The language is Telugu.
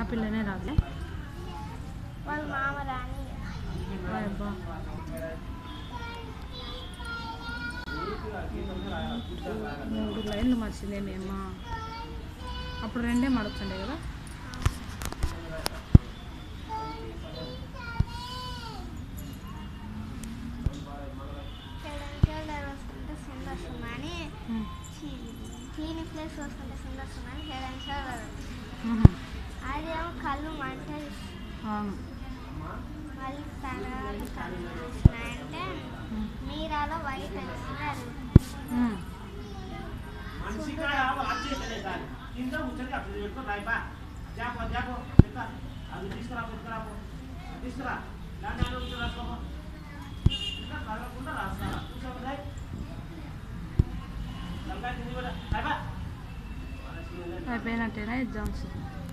పిల్లనే రాదులే వాళ్ళ మామ రాని అబ్బా మూడు లైన్లు మర్చిందే మీ అమ్మ అప్పుడు రెండే మడుతుండే కదా షోల్డర్ వస్తుంటే సుందర్సుమని ఉమ్. క్లినిక్ ప్లేస్ వస్తుంటే సుందర్సుమని హెడ్ అండ్ షోల్డర్ ఉహు. అది ఏమో కళ్ళు మంట అవును మళ్ళీ తర్వాత కళ్ళు చూసినాయంటే ఉమ్. మీరాలో వైట్ వచ్చింది అది ఉమ్. కింద ముచ్చటి అప్పుడు పెట్టుకో రాయిపా జాపో జాపో చెత్త అది తీసుకురా తీసుకురాపో తీసుకురా దాన్ని ఆయన ఉంచి రాసుకోపో ఇంకా కదలకుండా రాస్తారా కూర్చోండి రాయ్ తలకాయ కింద కూడా రాయిపా అయిపోయినట్టేనా ఎగ్జామ్స్